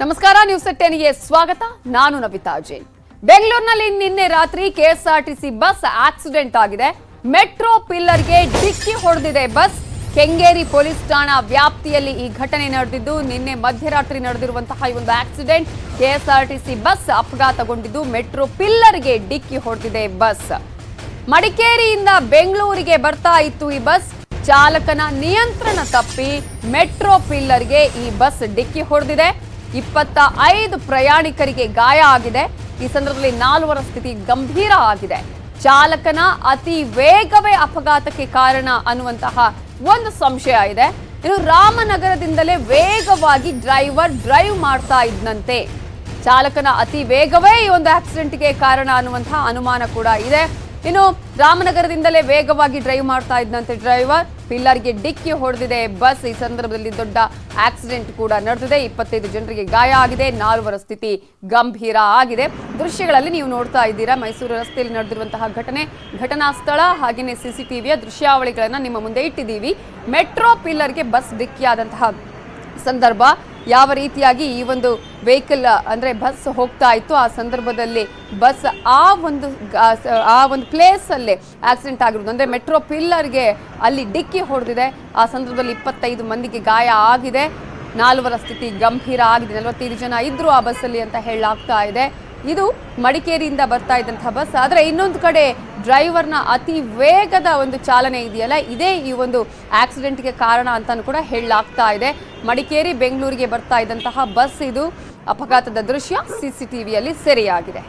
ನಮಸ್ಕಾರ ನ್ಯೂಸ್ ಟೆನ್ಗೆ ಸ್ವಾಗತ ನಾನು ನವಿತಾ ಜೈನ್ ಬೆಂಗಳೂರಿನಲ್ಲಿ ನಿನ್ನೆ ರಾತ್ರಿ ಕೆಎಸ್ಆರ್ಟಿಸಿ ಬಸ್ ಆಕ್ಸಿಡೆಂಟ್ ಆಗಿದೆ ಮೆಟ್ರೋ ಪಿಲ್ಲರ್ಗೆ ಡಿಕ್ಕಿ ಹೊಡೆದಿದೆ ಬಸ್ ಕೆಂಗೇರಿ ಪೊಲೀಸ್ ಠಾಣಾ ವ್ಯಾಪ್ತಿಯಲ್ಲಿ ಈ ಘಟನೆ ನಡೆದಿದ್ದು ನಿನ್ನೆ ಮಧ್ಯರಾತ್ರಿ ನಡೆದಿರುವಂತಹ ಈ ಒಂದು ಆಕ್ಸಿಡೆಂಟ್ ಕೆಎಸ್ಆರ್ಟಿಸಿ ಬಸ್ ಅಪಘಾತಗೊಂಡಿದ್ದು ಮೆಟ್ರೋ ಪಿಲ್ಲರ್ಗೆ ಡಿಕ್ಕಿ ಹೊಡೆದಿದೆ ಬಸ್ ಮಡಿಕೇರಿಯಿಂದ ಬೆಂಗಳೂರಿಗೆ ಬರ್ತಾ ಇತ್ತು ಈ ಬಸ್ ಚಾಲಕನ ನಿಯಂತ್ರಣ ತಪ್ಪಿ ಮೆಟ್ರೋ ಪಿಲ್ಲರ್ಗೆ ಈ ಬಸ್ ಡಿಕ್ಕಿ ಹೊಡೆದಿದೆ ಇಪ್ಪತ್ತ ಐದು ಪ್ರಯಾಣಿಕರಿಗೆ ಗಾಯ ಆಗಿದೆ ಈ ಸಂದರ್ಭದಲ್ಲಿ ನಾಲ್ವರ ಸ್ಥಿತಿ ಗಂಭೀರ ಆಗಿದೆ ಚಾಲಕನ ಅತಿ ವೇಗವೇ ಅಪಘಾತಕ್ಕೆ ಕಾರಣ ಅನ್ನುವಂತಹ ಒಂದು ಸಂಶಯ ಇದೆ ಇನ್ನು ರಾಮನಗರದಿಂದಲೇ ವೇಗವಾಗಿ ಡ್ರೈವರ್ ಡ್ರೈವ್ ಮಾಡ್ತಾ ಇದ್ದಂತೆ ಚಾಲಕನ ಅತಿ ವೇಗವೇ ಈ ಒಂದು ಆಕ್ಸಿಡೆಂಟ್ಗೆ ಕಾರಣ ಅನ್ನುವಂತಹ ಅನುಮಾನ ಕೂಡ ಇದೆ ಇನ್ನು ರಾಮನಗರದಿಂದಲೇ ವೇಗವಾಗಿ ಡ್ರೈವ್ ಮಾಡ್ತಾ ಇದ್ದಂತೆ ಡ್ರೈವರ್ ಪಿಲ್ಲರ್ಗೆ ಡಿಕ್ಕಿ ಹೊಡೆದಿದೆ ಬಸ್ ಈ ಸಂದರ್ಭದಲ್ಲಿ ದೊಡ್ಡ ಆಕ್ಸಿಡೆಂಟ್ ಕೂಡ ನಡೆದಿದೆ ಇಪ್ಪತ್ತೈದು ಜನರಿಗೆ ಗಾಯ ಆಗಿದೆ ನಾಲ್ವರ ಸ್ಥಿತಿ ಗಂಭೀರ ಆಗಿದೆ ದೃಶ್ಯಗಳಲ್ಲಿ ನೀವು ನೋಡ್ತಾ ಇದ್ದೀರಾ ಮೈಸೂರು ರಸ್ತೆಯಲ್ಲಿ ನಡೆದಿರುವಂತಹ ಘಟನೆ ಘಟನಾ ಸ್ಥಳ ಹಾಗೆಯೇ ಸಿಸಿಟಿವಿಯ ದೃಶ್ಯಾವಳಿಗಳನ್ನ ನಿಮ್ಮ ಮುಂದೆ ಇಟ್ಟಿದ್ದೀವಿ ಮೆಟ್ರೋ ಪಿಲ್ಲರ್ಗೆ ಬಸ್ ಡಿಕ್ಕಿಯಾದಂತಹ ಸಂದರ್ಭ ಯಾವ ರೀತಿಯಾಗಿ ಈ ಒಂದು ವೆಹಿಕಲ್ ಅಂದ್ರೆ ಬಸ್ ಹೋಗ್ತಾ ಇತ್ತು ಆ ಸಂದರ್ಭದಲ್ಲಿ ಬಸ್ ಆ ಒಂದು ಗ- ಸ- ಆ ಒಂದು ಪ್ಲೇಸ್ ಅಲ್ಲೇ ಆಕ್ಸಿಡೆಂಟ್ ಆಗಿರೋದು ಅಂದ್ರೆ ಮೆಟ್ರೋ ಪಿಲ್ಲರ್ಗೆ ಅಲ್ಲಿ ಡಿಕ್ಕಿ ಹೊಡೆದಿದೆ ಆ ಸಂದರ್ಭದಲ್ಲಿ ಇಪ್ಪತ್ತೈದು ಮಂದಿಗೆ ಗಾಯ ಆಗಿದೆ ನಾಲ್ವರ ಸ್ಥಿತಿ ಗಂಭೀರ ಆಗಿದೆ ನಲವತ್ತೈದು ಜನ ಇದ್ರು ಆ ಬಸ್ಸಲ್ಲಿ ಅಂತ ಹೇಳಲಾಗ್ತಾ ಇದೆ ಇದು ಮಡಿಕೇರಿಯಿಂದ ಬರ್ತಾ ಇದ್ದಂತಹ ಬಸ್ ಆದರೆ ಇನ್ನೊಂದು ಕಡೆ ಡ್ರೈವರ್ನ ಅತಿ ವೇಗದ ಒಂದು ಚಾಲನೆ ಇದೆಯಲ್ಲ ಇದೇ ಈ ಒಂದು ಆಕ್ಸಿಡೆಂಟ್ಗೆ ಕಾರಣ ಅಂತಾನು ಕೂಡ ಹೇಳಲಾಗ್ತಾ ಇದೆ ಮಡಿಕೇರಿ ಬೆಂಗಳೂರಿಗೆ ಬರ್ತಾ ಇದ್ದಂತಹ ಬಸ್ ಇದು ಅಪಘಾತದ ದೃಶ್ಯ ಸಿಸಿಟಿವಿಯಲ್ಲಿ ಸೆರೆಯಾಗಿದೆ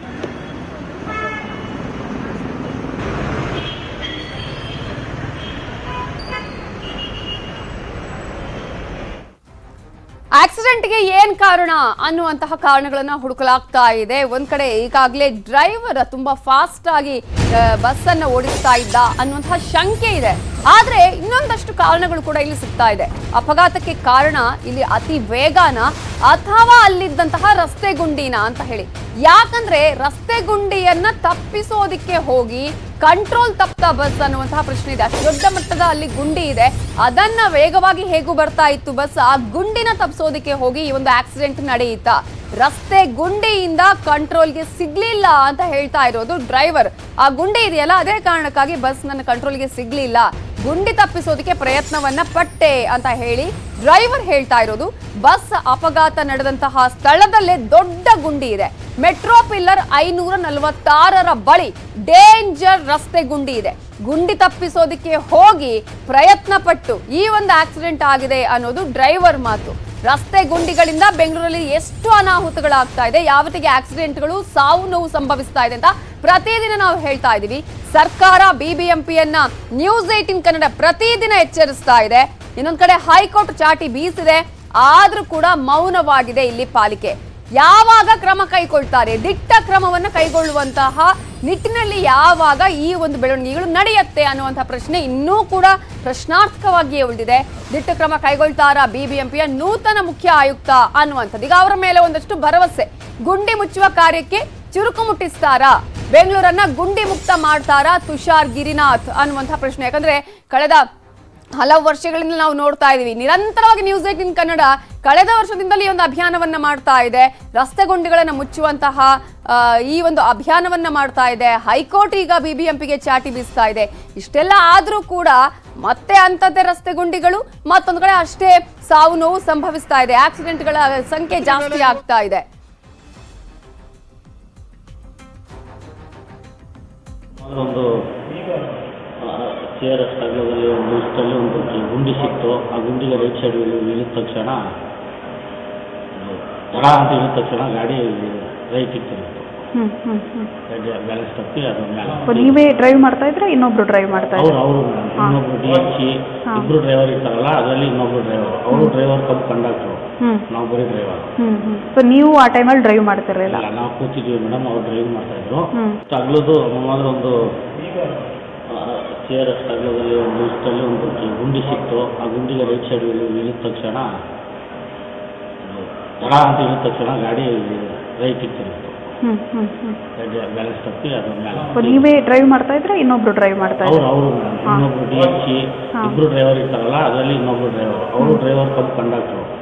ಆಕ್ಸಿಡೆಂಟ್ಗೆ ಏನ್ ಕಾರಣ ಅನ್ನುವಂತಹ ಕಾರಣಗಳನ್ನ ಹುಡುಕಲಾಗ್ತಾ ಇದೆ ಒಂದ್ ಕಡೆ ಈಗಾಗಲೇ ಡ್ರೈವರ್ ತುಂಬಾ ಫಾಸ್ಟ್ ಆಗಿ ಬಸ್ ಅನ್ನ ಓಡಿಸ್ತಾ ಇದ್ದ ಅನ್ನುವಂತಹ ಶಂಕೆ ಇದೆ ಆದ್ರೆ ಇನ್ನೊಂದಷ್ಟು ಕಾರಣಗಳು ಕೂಡ ಇಲ್ಲಿ ಸಿಗ್ತಾ ಇದೆ ಅಪಘಾತಕ್ಕೆ ಕಾರಣ ಇಲ್ಲಿ ಅತಿ ವೇಗನ ಅಥವಾ ಅಲ್ಲಿದ್ದಂತಹ ರಸ್ತೆ ಗುಂಡಿನ ಅಂತ ಹೇಳಿ ಯಾಕಂದ್ರೆ ರಸ್ತೆ ಗುಂಡಿಯನ್ನ ತಪ್ಪಿಸೋದಿಕ್ಕೆ ಹೋಗಿ ಕಂಟ್ರೋಲ್ ತಪ್ಪ ಬಸ್ ಅನ್ನುವಂತಹ ಪ್ರಶ್ನೆ ಇದೆ ಅಷ್ಟು ದೊಡ್ಡ ಮಟ್ಟದ ಅಲ್ಲಿ ಗುಂಡಿ ಇದೆ ಅದನ್ನ ವೇಗವಾಗಿ ಹೇಗೂ ಬರ್ತಾ ಇತ್ತು ಬಸ್ ಆ ಗುಂಡಿನ ತಪ್ಪಿಸೋದಕ್ಕೆ ಹೋಗಿ ಈ ಒಂದು ಆಕ್ಸಿಡೆಂಟ್ ನಡೆಯಿತಾ ರಸ್ತೆ ಗುಂಡಿಯಿಂದ ಕಂಟ್ರೋಲ್ಗೆ ಸಿಗ್ಲಿಲ್ಲ ಅಂತ ಹೇಳ್ತಾ ಇರೋದು ಡ್ರೈವರ್ ಆ ಗುಂಡಿ ಇದೆಯಲ್ಲ ಅದೇ ಕಾರಣಕ್ಕಾಗಿ ಬಸ್ ನನ್ನ ಕಂಟ್ರೋಲ್ಗೆ ಸಿಗ್ಲಿಲ್ಲ ಗುಂಡಿ ತಪ್ಪಿಸೋದಕ್ಕೆ ಪ್ರಯತ್ನವನ್ನ ಪಟ್ಟೆ ಅಂತ ಹೇಳಿ ಡ್ರೈವರ್ ಹೇಳ್ತಾ ಇರೋದು ಬಸ್ ಅಪಘಾತ ನಡೆದಂತಹ ಸ್ಥಳದಲ್ಲೇ ದೊಡ್ಡ ಗುಂಡಿ ಇದೆ ಮೆಟ್ರೋ ಪಿಲ್ಲರ್ ಐನೂರ ನಲವತ್ತಾರರ ಬಳಿ ಡೇಂಜರ್ ರಸ್ತೆ ಗುಂಡಿ ಇದೆ ಗುಂಡಿ ತಪ್ಪಿಸೋದಕ್ಕೆ ಹೋಗಿ ಪ್ರಯತ್ನ ಪಟ್ಟು ಈ ಒಂದು ಆಕ್ಸಿಡೆಂಟ್ ಆಗಿದೆ ಅನ್ನೋದು ಡ್ರೈವರ್ ಮಾತು ರಸ್ತೆ ಗುಂಡಿಗಳಿಂದ ಬೆಂಗಳೂರಲ್ಲಿ ಎಷ್ಟು ಅನಾಹುತಗಳಾಗ್ತಾ ಇದೆ ಯಾವ ರೀತಿಗೆ ಆಕ್ಸಿಡೆಂಟ್ಗಳು ಸಾವು ನೋವು ಸಂಭವಿಸ್ತಾ ಇದೆ ಅಂತ ಪ್ರತಿದಿನ ನಾವು ಹೇಳ್ತಾ ಇದ್ದೀವಿ ಸರ್ಕಾರ ಬಿಬಿಎಂಪಿಯನ್ನ ನ್ಯೂಸ್ ಏಟಿನ್ ಕನ್ನಡ ಪ್ರತಿದಿನ ಎಚ್ಚರಿಸ್ತಾ ಇದೆ ಇನ್ನೊಂದ್ ಕಡೆ ಹೈಕೋರ್ಟ್ ಚಾಟಿ ಬೀಸಿದೆ ಆದ್ರೂ ಕೂಡ ಮೌನವಾಗಿದೆ ಇಲ್ಲಿ ಪಾಲಿಕೆ ಯಾವಾಗ ಕ್ರಮ ಕೈಗೊಳ್ತಾರೆ ದಿಟ್ಟ ಕ್ರಮವನ್ನ ಕೈಗೊಳ್ಳುವಂತಹ ನಿಟ್ಟಿನಲ್ಲಿ ಯಾವಾಗ ಈ ಒಂದು ಬೆಳವಣಿಗೆಗಳು ನಡೆಯುತ್ತೆ ಅನ್ನುವಂತಹ ಪ್ರಶ್ನೆ ಇನ್ನೂ ಕೂಡ ಪ್ರಶ್ನಾರ್ಥಕವಾಗಿಯೇ ಉಳಿದಿದೆ ದಿಟ್ಟ ಕ್ರಮ ಕೈಗೊಳ್ತಾರಾ ಬಿಬಿಎಂಪಿಯ ನೂತನ ಮುಖ್ಯ ಆಯುಕ್ತ ಅನ್ನುವಂಥದ್ದು ಈಗ ಅವರ ಮೇಲೆ ಒಂದಷ್ಟು ಭರವಸೆ ಗುಂಡಿ ಮುಚ್ಚುವ ಕಾರ್ಯಕ್ಕೆ ಚುರುಕು ಮುಟ್ಟಿಸ್ತಾರಾ ಬೆಂಗಳೂರನ್ನ ಗುಂಡಿ ಮುಕ್ತ ಮಾಡ್ತಾರಾ ತುಷಾರ್ ಗಿರಿನಾಥ್ ಅನ್ನುವಂತಹ ಪ್ರಶ್ನೆ ಯಾಕಂದ್ರೆ ಕಳೆದ ಹಲವು ವರ್ಷಗಳಿಂದ ನಾವು ನೋಡ್ತಾ ಇದೀವಿ ನಿರಂತರವಾಗಿ ನ್ಯೂಸ್ ಏಟಿನ್ ಕನ್ನಡ ಕಳೆದ ವರ್ಷದಿಂದಲೇ ಈ ಒಂದು ಅಭಿಯಾನವನ್ನ ಮಾಡ್ತಾ ಇದೆ ರಸ್ತೆ ಗುಂಡಿಗಳನ್ನ ಮುಚ್ಚುವಂತಹ ಆ, ಈ ಒಂದು ಅಭಿಯಾನವನ್ನ ಮಾಡ್ತಾ ಇದೆ ಹೈಕೋರ್ಟ್ ಈಗ ಬಿಬಿಎಂಪಿಗೆ ಚಾಟಿ ಬೀಸ್ತಾ ಇದೆ ಇಷ್ಟೆಲ್ಲ ಆದ್ರೂ ಕೂಡ ಮತ್ತೆ ಅಂಥದ್ದೇ ರಸ್ತೆ ಗುಂಡಿಗಳು ಮತ್ತೊಂದು ಕಡೆ ಅಷ್ಟೇ ಸಾವು ನೋವು ಸಂಭವಿಸ್ತಾ ಇದೆ ಆಕ್ಸಿಡೆಂಟ್ಗಳ ಸಂಖ್ಯೆ ಜಾಸ್ತಿ ಆಗ್ತಾ ಇದೆ ಒಂದು ಸಿ ಆರ್ ಎಸ್ ತಗಲದಲ್ಲಿ ಒಂದು ಇಷ್ಟಲ್ಲಿ ಒಂದು ಗುಂಡಿ ಸಿಕ್ತು ಆ ಗುಂಡಿಗೆ ರೈಟ್ ಸೈಡ್ ಇಳಿದ ತಕ್ಷಣ ಅದು ತಡ ಅಂತ ಇಳಿದ ತಕ್ಷಣ ಗಾಡಿ ರೈಟ್ ಇತ್ತು ಹ್ಮ್ ಹ್ಮ್ ಹ್ಮ್ ಗಾಡಿ ಬ್ಯಾಲೆನ್ಸ್ ತಪ್ಪಿ ಅದ್ರ ಮೇಲೆ ಓ, ನೀವೇ ಡ್ರೈವ್ ಮಾಡ್ತಾ ಇದ್ರೆ ಇನ್ನೊಬ್ರು ಡ್ರೈವ್ ಮಾಡ್ತಾ ಅವ್ರು ಇದ್ರು ಅವರು ಇನ್ನೊಬ್ರು ಡಿ ಎಚ್ ಹಾ. ಇಬ್ರು ಡ್ರೈವರ್ ಇರ್ತಾರಲ್ಲ ಅದರಲ್ಲಿ ಇನ್ನೊಬ್ರು ಡ್ರೈವರ್ ಅವರು ಡ್ರೈವರ್ ಕಮ್ ಕಂಡಕ್ಟ್ರು ಹ್ಮ್ ನಾವು ಬರೀ ಡ್ರೈವರ್ ಹ್ಮ್ ಹ್ಮ್ ಸೊ ನೀವು ಆ ಟೈಮಲ್ಲಿ ಡ್ರೈವ್ ಮಾಡ್ತಿರ್ಲಿಲ್ಲ ಇಲ್ಲ ನಾವು ಕೂತಿದ್ವಿ ಮೇಡಮ್ ಅವ್ರು ಡ್ರೈವ್ ಮಾಡ್ತಾ ಇದ್ರು ಹ್ಮ್ ತಗ್ಲದು ಮಾತ್ರ ಒಂದು ಸಿ ಆರ್ ಎಸ್ ತಗಲದಲ್ಲಿ ಒಂದು ಇಷ್ಟಲ್ಲಿ ಒಂದು ಗುಂಡಿ ಸಿಕ್ತು ಆ ಗುಂಡಿಗೆ ರೈಟ್ ಸೈಡ್ ಇಳಿದ ತಕ್ಷಣ ಅದು ತಡ ಅಂತ ಇಳಿದ ತಕ್ಷಣ ಗಾಡಿ ರೈಟ್ ಇತ್ತು ಹ್ಮ್ ಹ್ಮ್ ಹ್ಮ್ ಗಾಡಿ ಬ್ಯಾಲೆನ್ಸ್ ತಪ್ಪಿ ಅದ್ರ ಓ, ಮೇಲೆ ನೀವೇ ಡ್ರೈವ್ ಮಾಡ್ತಾ ಇದ್ರೆ ಇನ್ನೊಬ್ರು ಡ್ರೈವ್ ಮಾಡ್ತಾ ಅವ್ರು ಇದ್ರು ಅವರು ಹಾ. ಇನ್ನೊಬ್ರು ಡಿ ಎಚ್ ಹಾ. ಇಬ್ರು ಡ್ರೈವರ್ ಇರ್ತಾರಲ್ಲ ಅದರಲ್ಲಿ ಇನ್ನೊಬ್ರು ಡ್ರೈವರ್ ಅವರು ಡ್ರೈವರ್ ಕಮ್ ಕಂಡಕ್ಟ್ರು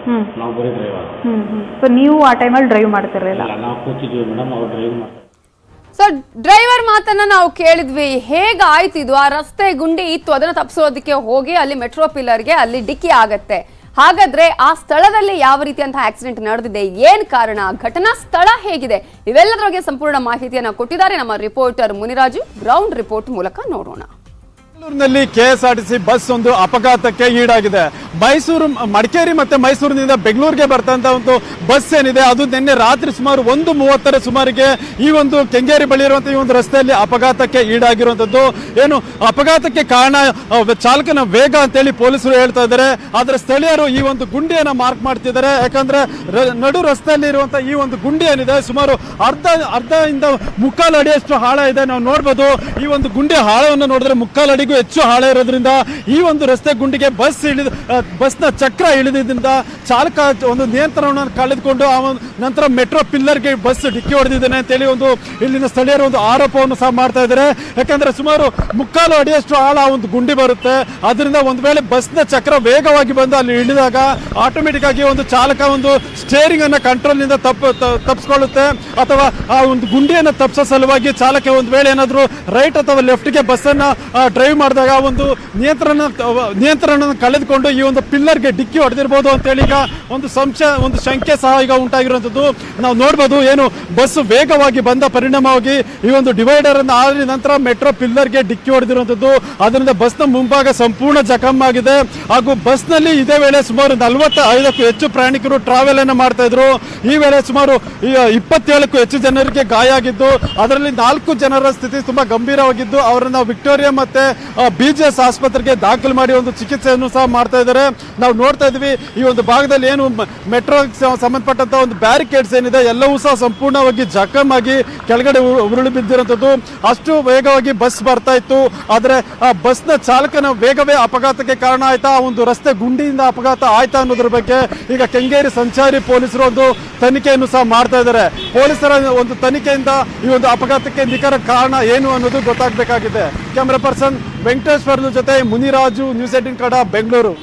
ಹ್ಮ್ ನಾವು ಬರೀ ಡ್ರೈವರ್ ಹ್ಮ್ ಹ್ಮ್ ಸೊ ನೀವು ಆ ಟೈಮಲ್ಲಿ ಡ್ರೈವ್ ಮಾಡ್ತಿರಲಿಲ್ಲ ಇಲ್ಲ ನಾವು ಕೂತಿದ್ವಿ ಮೇಡಮ್ ಅವ್ರು ಡ್ರೈವ್ ಮಾಡ್ತಾರೆ ಸೊ ಡ್ರೈವರ್ ಮಾತನ್ನ ನಾವು ಕೇಳಿದ್ವಿ ಹೇಗಾಯ್ತು ಇದು ಆ ರಸ್ತೆ ಗುಂಡಿ ಇತ್ತು ಅದನ್ನ ತಪ್ಪಿಸೋದಕ್ಕೆ ಹೋಗಿ ಅಲ್ಲಿ ಮೆಟ್ರೋ ಪಿಲ್ಲರ್ಗೆ ಅಲ್ಲಿ ಡಿಕ್ಕಿ ಆಗತ್ತೆ ಹಾಗಾದ್ರೆ ಆ ಸ್ಥಳದಲ್ಲಿ ಯಾವ ರೀತಿಯಂತಹ ಆಕ್ಸಿಡೆಂಟ್ ನಡೆದಿದೆ ಏನ್ ಕಾರಣ ಘಟನಾ ಸ್ಥಳ ಹೇಗಿದೆ ಇವೆಲ್ಲದರ ಬಗ್ಗೆ ಸಂಪೂರ್ಣ ಮಾಹಿತಿಯನ್ನ ಕೊಟ್ಟಿದ್ದಾರೆ ನಮ್ಮ ರಿಪೋರ್ಟರ್ ಮುನಿರಾಜು ಗ್ರೌಂಡ್ ರಿಪೋರ್ಟ್ ಮೂಲಕ ನೋಡೋಣ ಬೆಂಗಳೂರಿನಲ್ಲಿ ಕೆಎಸ್ಆರ್ಟಿಸಿ ಬಸ್ ಒಂದು ಅಪಘಾತಕ್ಕೆ ಈಡಾಗಿದೆ ಮೈಸೂರು ಮಡಿಕೇರಿ ಮತ್ತೆ ಮೈಸೂರಿನಿಂದ ಬೆಂಗಳೂರಿಗೆ ಬರ್ತಂತ ಒಂದು ಬಸ್ ಏನಿದೆ ಅದು ನಿನ್ನೆ ರಾತ್ರಿ ಸುಮಾರು ಒಂದು ಮೂವತ್ತರ ಸುಮಾರಿಗೆ ಈ ಒಂದು ಕೆಂಗೇರಿ ಬಳಿ ಇರುವಂತಹ ಈ ಒಂದು ರಸ್ತೆಯಲ್ಲಿ ಅಪಘಾತಕ್ಕೆ ಈಡಾಗಿರುವಂತದ್ದು ಏನು ಅಪಘಾತಕ್ಕೆ ಕಾರಣ ಆ, ಚಾಲಕನ ವೇಗ ಅಂತೇಳಿ ಪೊಲೀಸರು ಹೇಳ್ತಾ ಇದ್ದಾರೆ ಆದ್ರೆ ಸ್ಥಳೀಯರು ಈ ಒಂದು ಗುಂಡಿಯನ್ನ ಮಾರ್ಕ್ ಮಾಡ್ತಿದ್ದಾರೆ ಯಾಕಂದ್ರೆ ರ- ನಡು ರಸ್ತೆಯಲ್ಲಿ ಇರುವಂತಹ ಈ ಒಂದು ಗುಂಡಿ ಏನಿದೆ ಸುಮಾರು ಅರ್ಧ ಅರ್ಧ ಇಂದ ಮುಕ್ಕಾಲು ಅಡಿಯಷ್ಟು ಆಳ ಇದೆ ನಾವು ನೋಡ್ಬೋದು ಈ ಒಂದು ಗುಂಡಿ ಆಳವನ್ನು ನೋಡಿದ್ರೆ ಮುಕ್ಕಾಲು ಅಡಿಗೂ ಹೆಚ್ಚು ಆಳ ಇರೋದ್ರಿಂದ ಈ ಒಂದು ರಸ್ತೆ ಗುಂಡಿಗೆ ಬಸ್ ಇಳಿದ ಆ, ಬಸ್ನ ಚಕ್ರ ಇಳಿದಿದ್ದರಿಂದ ಚಾಲಕ ಒಂದು ನಿಯಂತ್ರಣವನ್ನು ಕಳೆದುಕೊಂಡು ಆ ಒಂದು ನಂತರ ಮೆಟ್ರೋ ಪಿಲ್ಲರ್ಗೆ ಬಸ್ ಡಿಕ್ಕಿ ಹೊಡೆದಿದ್ದಾನೆ ಅಂತೇಳಿ ಒಂದು ಇಲ್ಲಿನ ಸ್ಥಳೀಯರು ಒಂದು ಆರೋಪವನ್ನು ಸಹ ಮಾಡ್ತಾ ಇದ್ದಾರೆ ಯಾಕಂದ್ರೆ ಸುಮಾರು ಮುಕ್ಕಾಲು ಅಡಿಯಷ್ಟು ಆಳ ಆ ಒಂದು ಗುಂಡಿ ಬರುತ್ತೆ ಅದರಿಂದ ಒಂದು ವೇಳೆ ಬಸ್ನ ಚಕ್ರ ವೇಗವಾಗಿ ಬಂದು ಅಲ್ಲಿ ಇಳಿದಾಗ ಆಟೋಮೆಟಿಕ್ ಆಗಿ ಒಂದು ಚಾಲಕ ಒಂದು ಸ್ಟೇರಿಂಗ್ ಅನ್ನ ಕಂಟ್ರೋಲ್ ನಿಂದ ತಪ್ಪ ತ- ತಪ್ಪಿಸ್ಕೊಳ್ಳುತ್ತೆ ಅಥವಾ ಆ ಒಂದು ಗುಂಡಿಯನ್ನು ತಪ್ಪಿಸೋ ಸಲುವಾಗಿ ಚಾಲಕ ಒಂದು ವೇಳೆ ಏನಾದರೂ ರೈಟ್ ಅಥವಾ ಲೆಫ್ಟ್ಗೆ ಬಸ್ಸನ್ನ ಡ್ರೈವ್ ಮಾಡಿದಾಗ ಒಂದು ನಿಯಂತ್ರಣ ನಿಯಂತ್ರಣ ಕಳೆದುಕೊಂಡು ಈ ಒಂದು ಪಿಲ್ಲರ್ಗೆ ಡಿಕ್ಕಿ ಹೊಡೆದಿರ್ಬೋದು ಅಂತೇಳಿ ಈಗ ಒಂದು ಸಂಶಯ ಒಂದು ಶಂಕೆ ಸಹ ಈಗ ಉಂಟಾಗಿರುವಂಥದ್ದು ನಾವು ನೋಡ್ಬೋದು ಏನು ಬಸ್ ವೇಗವಾಗಿ ಬಂದ ಪರಿಣಾಮವಾಗಿ ಈ ಒಂದು ಡಿವೈಡರ್ ಅನ್ನು ಆದ ನಂತರ ಮೆಟ್ರೋ ಪಿಲ್ಲರ್ಗೆ ಡಿಕ್ಕಿ ಹೊಡೆದಿರುವಂಥದ್ದು ಅದರಿಂದ ಬಸ್ನ ಮುಂಭಾಗ ಸಂಪೂರ್ಣ ಜಖಮ್ ಆಗಿದೆ ಹಾಗೂ ಬಸ್ನಲ್ಲಿ ಇದೇ ವೇಳೆ ಸುಮಾರು ನಲವತ್ತ ಐದಕ್ಕೂ ಹೆಚ್ಚು ಪ್ರಯಾಣಿಕರು ಟ್ರಾವೆಲ್ ಅನ್ನು ಮಾಡ್ತಾ ಇದ್ರು ಈ ವೇಳೆ ಸುಮಾರು ಈ ಇಪ್ಪತ್ತೇಳಕ್ಕೂ ಹೆಚ್ಚು ಜನರಿಗೆ ಗಾಯ ಆಗಿದ್ದು ಅದರಲ್ಲಿ ನಾಲ್ಕು ಜನರ ಸ್ಥಿತಿ ತುಂಬಾ ಗಂಭೀರವಾಗಿದ್ದು ಅವರನ್ನ ವಿಕ್ಟೋರಿಯಾ ಮತ್ತೆ ಬಿಜಿಎಸ್ ಆಸ್ಪತ್ರೆಗೆ ದಾಖಲು ಮಾಡಿ ಒಂದು ಚಿಕಿತ್ಸೆಯನ್ನು ಸಹ ಮಾಡ್ತಾ ಇದ್ದಾರೆ ನಾವು ನೋಡ್ತಾ ಇದ್ವಿ ಈ ಒಂದು ಭಾಗದಲ್ಲಿ ಏನು ಮೆಟ್ರೋ ಸಂಬಂಧಪಟ್ಟಂತ ಒಂದು ಬ್ಯಾರಿಕೇಡ್ಸ್ ಏನಿದೆ ಎಲ್ಲವೂ ಸಹ ಸಂಪೂರ್ಣವಾಗಿ ಜಖಮ್ ಆಗಿ ಕೆಳಗಡೆ ಉ- ಉರುಳಿ ಬಿದ್ದಿರುವಂತದ್ದು ಅಷ್ಟು ವೇಗವಾಗಿ ಬಸ್ ಬರ್ತಾ ಇತ್ತು ಆದ್ರೆ ಆ ಬಸ್ನ ಚಾಲಕನ ವೇಗವೇ ಅಪಘಾತಕ್ಕೆ ಕಾರಣ ಆಯ್ತಾ ಆ ಒಂದು ರಸ್ತೆ ಗುಂಡಿಯಿಂದ ಅಪಘಾತ ಆಯ್ತಾ ಅನ್ನೋದ್ರ ಬಗ್ಗೆ ಈಗ ಕೆಂಗೇರಿ ಸಂಚಾರಿ ಪೊಲೀಸರು ಒಂದು ತನಿಖೆಯನ್ನು ಸಹ ಮಾಡ್ತಾ ಇದ್ದಾರೆ ಪೊಲೀಸರ ಒಂದು ತನಿಖೆಯಿಂದ ಈ ಒಂದು ಅಪಘಾತಕ್ಕೆ ನಿಖರ ಕಾರಣ ಏನು ಅನ್ನೋದು ಗೊತ್ತಾಗಬೇಕಾಗಿದೆ ಕ್ಯಾಮರಾ ಪರ್ಸನ್ ವೆಂಕಟೇಶ್ ವರ್ಲು ಜೊತೆ ಮುನಿರಾಜು ನ್ಯೂಸ್ ಏಟಿನ್ ಕಡ ಬೆಂಗಳೂರು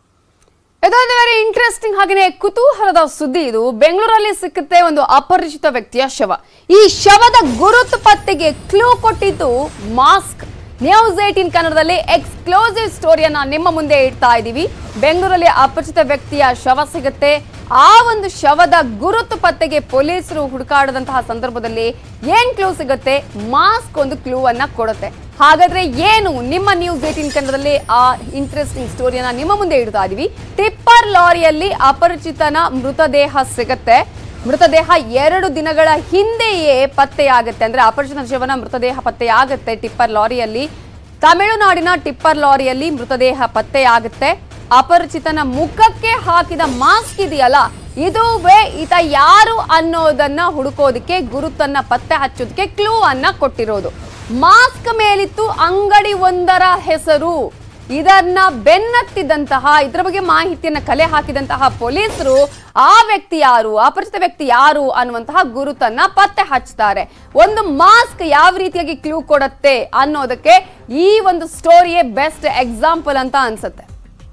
ಇದೊಂದು ವೆರಿ ಇಂಟ್ರೆಸ್ಟಿಂಗ್ ಹಾಗೆಯೇ ಕುತೂಹಲದ ಸುದ್ದಿ ಇದು ಬೆಂಗಳೂರಲ್ಲಿ ಸಿಕ್ಕುತ್ತೆ ಒಂದು ಅಪರಿಚಿತ ವ್ಯಕ್ತಿಯ ಶವ ಈ ಶವದ ಗುರುತು ಪತ್ತೆಗೆ ಕ್ಲೂ ಕೊಟ್ಟಿದ್ದು ಮಾಸ್ಕ್ ನ್ಯೂಸ್ ಏಟೀನ್ ಕನ್ನಡದಲ್ಲಿ ಎಕ್ಸ್ಕ್ಲೂಸಿವ್ ಸ್ಟೋರಿಯನ್ನ ನಿಮ್ಮ ಮುಂದೆ ಇಡ್ತಾ ಇದ್ದೀವಿ ಬೆಂಗಳೂರಲ್ಲಿ ಅಪರಿಚಿತ ವ್ಯಕ್ತಿಯ ಶವ ಸಿಗುತ್ತೆ ಆ ಒಂದು ಶವದ ಗುರುತು ಪತ್ತೆಗೆ ಪೊಲೀಸರು ಹುಡುಕಾಡದಂತಹ ಸಂದರ್ಭದಲ್ಲಿ ಏನ್ ಕ್ಲೂ ಸಿಗುತ್ತೆ ಮಾಸ್ಕ್ ಒಂದು ಕ್ಲೂ ಅನ್ನ ಕೊಡುತ್ತೆ ಹಾಗಾದ್ರೆ ಏನು ನಿಮ್ಮ ನ್ಯೂಸ್ ಏಟೀನ್ ಕನ್ನಡದಲ್ಲಿ ಆ ಇಂಟ್ರೆಸ್ಟಿಂಗ್ ಸ್ಟೋರಿಯನ್ನ ನಿಮ್ಮ ಮುಂದೆ ಇಡ್ತಾ ಇದೀವಿ ಟಿಪ್ಪರ್ ಲಾರಿಯಲ್ಲಿ ಅಪರಿಚಿತನ ಮೃತದೇಹ ಸಿಗತ್ತೆ ಮೃತದೇಹ ಎರಡು ದಿನಗಳ ಹಿಂದೆಯೇ ಪತ್ತೆಯಾಗುತ್ತೆ ಅಂದ್ರೆ ಅಪರಿಚಿತ ಶವನ ಮೃತದೇಹ ಪತ್ತೆಯಾಗುತ್ತೆ ಟಿಪ್ಪರ್ ಲಾರಿಯಲ್ಲಿ ತಮಿಳುನಾಡಿನ ಟಿಪ್ಪರ್ ಲಾರಿಯಲ್ಲಿ ಮೃತದೇಹ ಪತ್ತೆಯಾಗುತ್ತೆ ಅಪರಿಚಿತನ ಮುಖಕ್ಕೆ ಹಾಕಿದ ಮಾಸ್ಕ್ ಇದೆಯಲ್ಲ ಇದುವೇ ಈತ ಯಾರು ಅನ್ನೋದನ್ನ ಹುಡುಕೋದಕ್ಕೆ ಗುರುತನ್ನ ಪತ್ತೆ ಹಚ್ಚೋದಕ್ಕೆ ಕ್ಲೂ ಅನ್ನ ಕೊಟ್ಟಿರೋದು ಮಾಸ್ಕ್ ಮೇಲಿತ್ತು ಅಂಗಡಿ ಒಂದರ ಹೆಸರು ಇದನ್ನ ಬೆನ್ನತ್ತಿದಂತಹ ಇದರ ಬಗ್ಗೆ ಮಾಹಿತಿಯನ್ನ ಕಲೆ ಹಾಕಿದಂತಹ ಪೊಲೀಸರು ಆ ವ್ಯಕ್ತಿ ಯಾರು ಅಪರಿಚಿತ ವ್ಯಕ್ತಿ ಯಾರು ಅನ್ನುವಂತಹ ಗುರುತನ್ನ ಪತ್ತೆ ಹಚ್ತಾರೆ ಒಂದು ಮಾಸ್ಕ್ ಯಾವ ರೀತಿಯಾಗಿ ಕ್ಲೂ ಕೊಡುತ್ತೆ ಅನ್ನೋದಕ್ಕೆ ಈ ಒಂದು ಸ್ಟೋರಿಯೇ ಬೆಸ್ಟ್ ಎಕ್ಸಾಂಪಲ್ ಅಂತ ಅನ್ಸುತ್ತೆ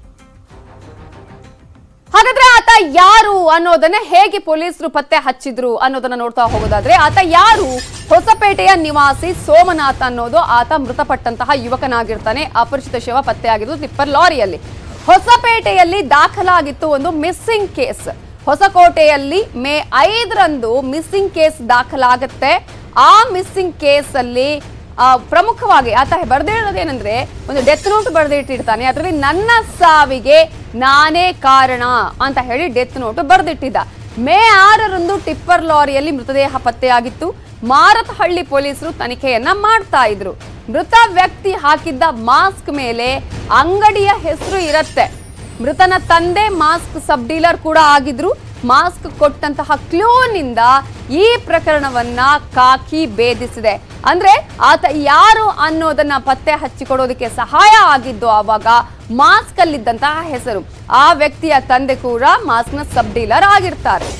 ಹಾಗಾದ್ರೆ ಆತ ಯಾರು ಅನ್ನೋದನ್ನ ಹೇಗೆ ಪೊಲೀಸರು ಪತ್ತೆ ಹಚ್ಚಿದ್ರು ಅನ್ನೋದನ್ನ ನೋಡ್ತಾ ಹೋಗೋದಾದ್ರೆ ಆತ ಯಾರು ಹೊಸಪೇಟೆಯ ನಿವಾಸಿ ಸೋಮನಾಥ್ ಅನ್ನೋದು ಆತ ಮೃತಪಟ್ಟಂತಹ ಯುವಕನಾಗಿರ್ತಾನೆ ಅಪರಿಚಿತ ಶವ ಪತ್ತೆಯಾಗಿದ್ದು ಟಿಪ್ಪರ್ ಲಾರಿಯಲ್ಲಿ ಹೊಸಪೇಟೆಯಲ್ಲಿ ದಾಖಲಾಗಿತ್ತು ಒಂದು ಮಿಸ್ಸಿಂಗ್ ಕೇಸ್ ಹೊಸಕೋಟೆಯಲ್ಲಿ ಮೇ ಐದರಂದು ಮಿಸ್ಸಿಂಗ್ ಕೇಸ್ ದಾಖಲಾಗುತ್ತೆ ಆ ಮಿಸ್ಸಿಂಗ್ ಕೇಸ್ ಅಲ್ಲಿ ಆ, ಪ್ರಮುಖವಾಗಿ ಆತ ಬರೆದಿರೋದೇನೆಂದ್ರೆ ಒಂದು ಡೆತ್ ನೋಟ್ ಬರೆದಿಟ್ಟಿರ್ತಾನೆ ಅದರಲ್ಲಿ ನನ್ನ ಸಾವಿಗೆ ನಾನೇ ಕಾರಣ ಅಂತ ಹೇಳಿ ಡೆತ್ ನೋಟ್ ಬರೆದಿಟ್ಟಿದ್ದ ಮೇ ಆರರಂದು ಟಿಪ್ಪರ್ ಲಾರಿಯಲ್ಲಿ ಮೃತದೇಹ ಪತ್ತೆಯಾಗಿತ್ತು ಮಾರತಹಳ್ಳಿ ಪೊಲೀಸರು ತನಿಖೆಯನ್ನ ಮಾಡ್ತಾ ಇದ್ರು ಮೃತ ವ್ಯಕ್ತಿ ಹಾಕಿದ್ದ ಮಾಸ್ಕ್ ಮೇಲೆ ಅಂಗಡಿಯ ಹೆಸರು ಇರತ್ತೆ ಮೃತನ ತಂದೆ ಮಾಸ್ಕ್ ಸಬ್ ಡೀಲರ್ ಕೂಡ ಆಗಿದ್ರು ಮಾಸ್ಕ್ ಕೊಟ್ಟಂತಹ ಕ್ಲೂನಿಂದ ಈ ಪ್ರಕರಣವನ್ನ ಕಾಕಿ ಭೇದಿಸಿದೆ ಅಂದ್ರೆ ಆತ ಯಾರು ಅನ್ನೋದನ್ನ ಪತ್ತೆ ಹಚ್ಚಿಕೊಡೋದಕ್ಕೆ ಸಹಾಯ ಆಗಿದ್ದು ಆವಾಗ ಮಾಸ್ಕ್ ಅಲ್ಲಿದ್ದಂತಹ ಹೆಸರು ಆ ವ್ಯಕ್ತಿಯ ತಂದೆ ಕೂಡ ಮಾಸ್ಕ್ನ ಸಬ್ ಡೀಲರ್ ಆಗಿರ್ತಾರೆ